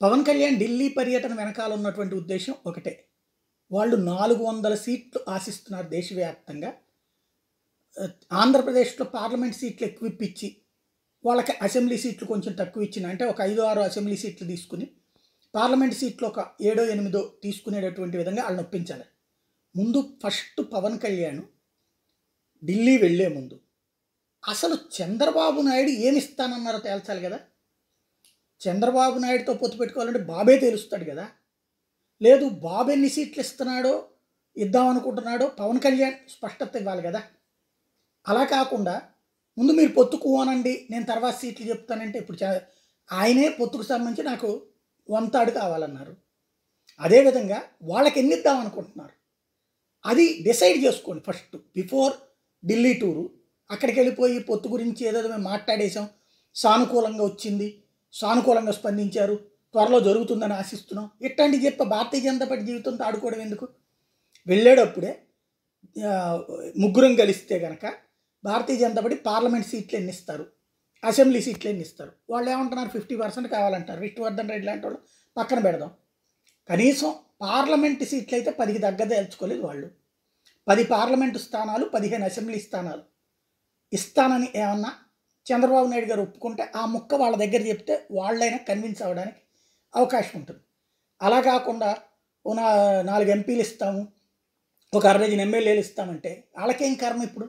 పవన్ కళ్యాణ్ ఢిల్లీ పర్యటన వెనకాల ఉన్నటువంటి ఉద్దేశం ఒకటే వాళ్ళు నాలుగు వందల సీట్లు ఆశిస్తున్నారు దేశవ్యాప్తంగా ఆ, ఆంధ్రప్రదేశ్లో పార్లమెంట్ సీట్లు ఎక్కువ ఇప్పించి వాళ్ళకి అసెంబ్లీ సీట్లు కొంచెం తక్కువ ఇచ్చిన అంటే ఒక ఐదో ఆరో అసెంబ్లీ సీట్లు తీసుకుని పార్లమెంట్ సీట్లు ఒక ఏడో ఎనిమిదో తీసుకునేటటువంటి విధంగా వాళ్ళని ఒప్పించాలి ముందు ఫస్ట్ పవన్ కళ్యాణ్ ఢిల్లీ వెళ్ళే ముందు అసలు చంద్రబాబు నాయుడు ఏమి ఇస్తానన్నారో తేల్చాలి కదా చంద్రబాబు నాయుడుతో పొత్తు పెట్టుకోవాలంటే బాబే తెలుస్తాడు కదా లేదు బాబు ఎన్ని సీట్లు ఇస్తున్నాడో ఇద్దాం అనుకుంటున్నాడో పవన్ కళ్యాణ్ స్పష్టత ఇవ్వాలి కదా అలా కాకుండా ముందు మీరు పొత్తుకు అనండి నేను తర్వాత సీట్లు చెప్తానంటే ఇప్పుడు చా- ఆయనే పొత్తుకు సంబంధించి నాకు వంతాడు కావాలన్నారు అదేవిధంగా వాళ్ళకి ఎన్ని ఇద్దాం అనుకుంటున్నారు అది డిసైడ్ చేసుకోండి ఫస్ట్ బిఫోర్ ఢిల్లీ టూరు అక్కడికి వెళ్ళిపోయి పొత్తు గురించి ఏదో మేము మాట్లాడేశాం సానుకూలంగా వచ్చింది సానుకూలంగా స్పందించారు త్వరలో జరుగుతుందని ఆశిస్తున్నాం ఇట్లాంటి చెప్ప భారతీయ జనతా పార్టీ జీవితంతో ఆడుకోవడం ఎందుకు వెళ్ళేటప్పుడే ఆ, ముగ్గురం కలిస్తే గనక భారతీయ జనతా పార్టీ పార్లమెంట్ సీట్లు ఎన్ని ఇస్తారు అసెంబ్లీ సీట్లు ఎన్ని ఇస్తారు వాళ్ళు ఏమంటున్నారు ఫిఫ్టీ పర్సెంట్ కావాలంటారు విష్ణువర్ధన్ రెడ్డి లాంటి వాళ్ళు పక్కన పెడదాం కనీసం పార్లమెంట్ సీట్లు అయితే పదికి దగ్గర తెలుసుకోలేదు వాళ్ళు పది పార్లమెంటు స్థానాలు పదిహేను అసెంబ్లీ స్థానాలు ఇస్తానని ఏమన్నా చంద్రబాబు నాయుడు గారు ఒప్పుకుంటే ఆ ముక్క వాళ్ళ దగ్గర చెప్తే వాళ్ళైనా కన్విన్స్ అవ్వడానికి అవకాశం ఉంటుంది అలా కాకుండా ఓ నా నాలుగు ఎంపీలు ఇస్తాము ఒక అరడజన్ ఎమ్మెల్యేలు ఇస్తామంటే వాళ్ళకేం కర్మ ఇప్పుడు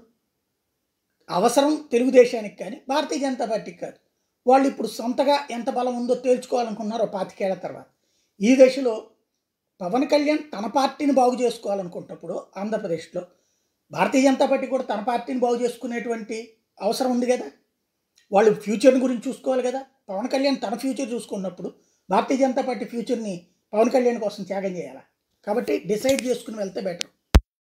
అవసరం తెలుగుదేశానికి కానీ భారతీయ జనతా పార్టీకి కాదు వాళ్ళు ఇప్పుడు సొంతగా ఎంత బలం ఉందో తేల్చుకోవాలనుకున్నారో పాతికేళ్ల తర్వాత ఈ దశలో పవన్ కళ్యాణ్ తన పార్టీని బాగు చేసుకోవాలనుకుంటున్నప్పుడు ఆంధ్రప్రదేశ్లో భారతీయ జనతా పార్టీ కూడా తన పార్టీని బాగు చేసుకునేటువంటి అవసరం ఉంది కదా వాళ్ళు ఫ్యూచర్ని గురించి చూసుకోవాలి కదా పవన్ కళ్యాణ్ తన ఫ్యూచర్ చూసుకున్నప్పుడు భారతీయ జనతా పార్టీ ఫ్యూచర్ని పవన్ కళ్యాణ్ కోసం త్యాగం చేయాలి కాబట్టి డిసైడ్ చేసుకుని వెళ్తే బెటర్